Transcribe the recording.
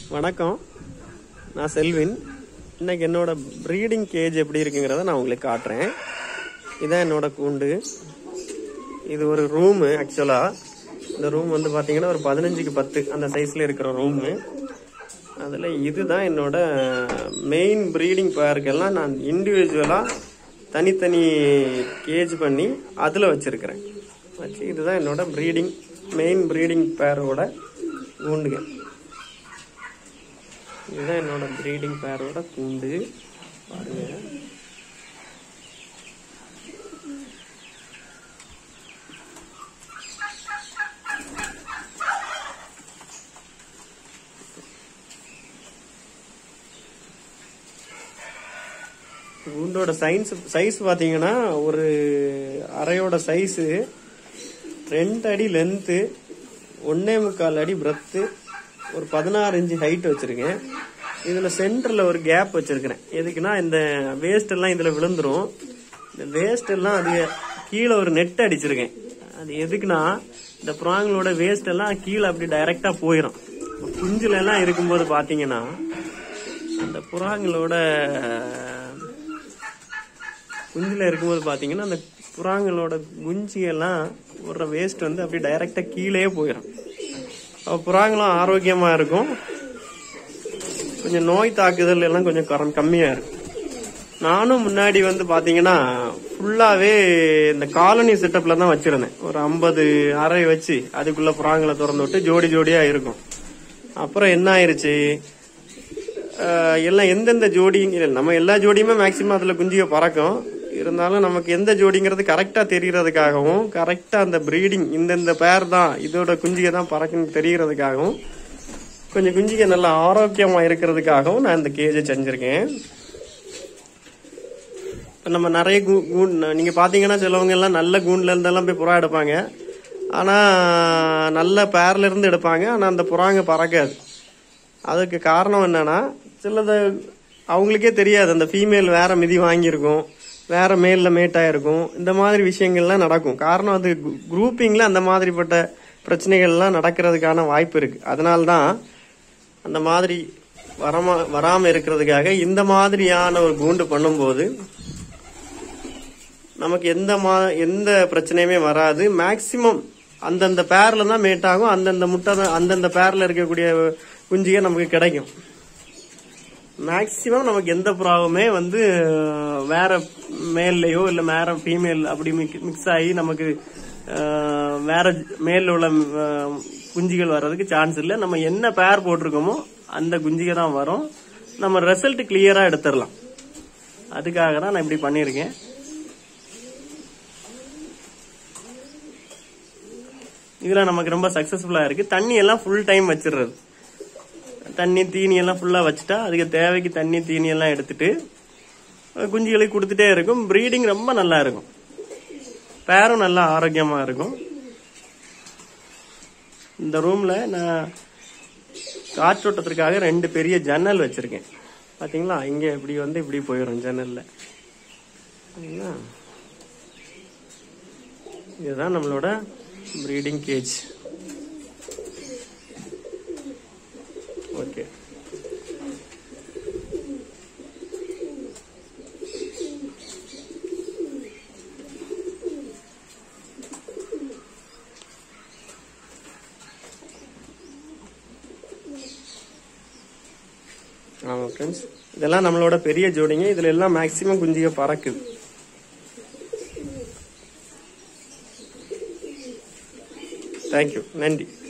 வணக்கம் நான் செல்வின் இன்னைக்கு என்னோட ப்ரீடிங் கேஜ் எப்படி இருக்குங்கிறத நான் உங்களுக்கு காட்டுறேன் இதான் என்னோட கூண்டு இது ஒரு ரூமு ஆக்சுவலாக இந்த ரூம் வந்து பார்த்தீங்கன்னா ஒரு பதினஞ்சுக்கு பத்து அந்த சைஸில் இருக்கிற ரூமு அதில் இதுதான் என்னோட மெயின் ப்ரீடிங் பேருக்கெல்லாம் நான் இண்டிவிஜுவலாக தனித்தனி கேஜ் பண்ணி அதில் வச்சுருக்கிறேன் வச்சு இதுதான் என்னோட ப்ரீடிங் மெயின் ப்ரீடிங் பேரோட கூண்டுங்க இதுதான் என்னோட ப்ரீடிங் பேரோட கூண்டு பாருங்க கூண்டோட சைன்ஸ் சைஸ் பார்த்தீங்கன்னா ஒரு அறையோட சைஸு ரெண்டு அடி லென்த்து ஒன்னே முக்கால் அடி பிரத்து ஒரு பதினாறு இன்ச்சு ஹைட் வச்சிருக்கேன் இதுல சென்டர்ல ஒரு கேப் வச்சிருக்கிறேன் எதுக்குன்னா இந்த வேஸ்ட் எல்லாம் இதுல விழுந்துரும் இந்த வேஸ்ட் எல்லாம் அது கீழே ஒரு நெட் அடிச்சிருக்கேன் அது எதுக்குன்னா இந்த புறாங்களோட வேஸ்ட் எல்லாம் கீழே அப்படி டைரக்டா போயிடும் குஞ்சுல எல்லாம் இருக்கும்போது பாத்தீங்கன்னா அந்த புறாங்களோட குஞ்சுல இருக்கும்போது பாத்தீங்கன்னா அந்த புறாங்களோட குஞ்சு எல்லாம் ஒரு வேஸ்ட் வந்து அப்படியே டைரக்டா கீழே போயிடும் அப்ப புறாங்களும் ஆரோக்கியமா இருக்கும் கொஞ்சம் நோய் தாக்குதல் எல்லாம் கொஞ்சம் கரம் கம்மியா இருக்கும் நானும் முன்னாடி வந்து பாத்தீங்கன்னா ஃபுல்லாவே இந்த காலனி செட்டப்ல தான் வச்சிருந்தேன் ஒரு ஐம்பது அறை வச்சு அதுக்குள்ள புறாங்களை திறந்து விட்டு ஜோடி ஜோடியா இருக்கும் அப்புறம் என்ன ஆயிருச்சு ஆஹ் எல்லாம் எந்தெந்த ஜோடி இல்ல, நம்ம எல்லா ஜோடியுமே மேக்சிமம் அதுல குஞ்சிக பறக்கும் இருந்தாலும் நமக்கு எந்த ஜோடிங்கிறது கரெக்டா தெரியறதுக்காகவும் கரெக்டா அந்த ப்ரீடிங் இந்தந்த பேர் தான் இதோட குஞ்சிகை தான் பறக்குன்னு தெரியறதுக்காகவும் கொஞ்சம் குஞ்சிகை நல்லா ஆரோக்கியமா இருக்கிறதுக்காகவும் நான் இந்த கேஜை செஞ்சிருக்கேன் இப்ப நம்ம நிறைய கூ- கூண் நீங்க பாத்தீங்கன்னா சிலவங்க எல்லாம் நல்ல கூண்டுல இருந்தெல்லாம் போய் புறா எடுப்பாங்க ஆனா நல்ல பேர்ல இருந்து எடுப்பாங்க ஆனா அந்த புறாங்க பறக்காது அதுக்கு காரணம் என்னன்னா சிலது அவங்களுக்கே தெரியாது அந்த ஃபீமேல் வேற மிதி வாங்கியிருக்கும் வேற மேல்ல மேட் ஆயிருக்கும் இந்த மாதிரி விஷயங்கள்லாம் நடக்கும் காரணம் அது குரூப்பிங்ல அந்த மாதிரிப்பட்ட பிரச்சனைகள்லாம் நடக்கிறதுக்கான வாய்ப்பு இருக்கு அதனால தான் அந்த மாதிரி வரமா வராம இருக்கிறதுக்காக இந்த மாதிரியான ஒரு கூண்டு பண்ணும்போது நமக்கு எந்த மா எந்த பிரச்சனையுமே வராது மேக்சிமம் அந்தந்த பேர்ல தான் மேட் ஆகும் அந்தந்த முட்டை தான் அந்தந்த பேர்ல இருக்கக்கூடிய குஞ்சுக நமக்கு கிடைக்கும் மேக்சிமம் நமக்கு எந்த புறாவுமே வந்து அஹ், வேற மேல்லையோ இல்ல வேற ஃபீமேல் அப்படி மிக்ஸ் ஆகி நமக்கு அஹ், வேற மேல்ல உள்ள அஹ், குஞ்சுகள் வர்றதுக்கு சான்ஸ் இல்லை நம்ம என்ன பேர் போட்டிருக்கோமோ அந்த குஞ்சுக தான் வரும் நம்ம ரிசல்ட் கிளியரா எடுத்துடலாம் அதுக்காக தான் நான் இப்படி பண்ணியிருக்கேன் இதுல நமக்கு ரொம்ப சக்சஸ்ஃபுல்லா இருக்கு தண்ணி எல்லாம் ஃபுல் டைம் வச்சிடுறது தண்ணி தீனி எல்லாம் ஃபுல்லா வச்சுட்டா அதுக்கு தேவைக்கு தண்ணி தீனி எல்லாம் எடுத்துட்டு அஹ் குஞ்சுகளுக்கு கொடுத்துட்டே இருக்கும் ப்ரீடிங் ரொம்ப நல்லா இருக்கும் பேரும் நல்லா ஆரோக்கியமா இருக்கும் இந்த ரூம்ல நான் காற்றோட்டத்திற்காக ரெண்டு பெரிய ஜன்னல் வச்சிருக்கேன் பாத்தீங்களா இங்க இப்படி வந்து இப்படி போயிடும் ஜன்னல்ல பாத்தீங்களா? இதுதான் நம்மளோட ப்ரீடிங் கேஜ் ஓகே ஆமா ஃப்ரெண்ட்ஸ் இதெல்லாம் நம்மளோட பெரிய ஜோடிங்க இதுல எல்லாம் மேக்சிமம் குஞ்சிக பறக்குது தேங்க்யூ நன்றி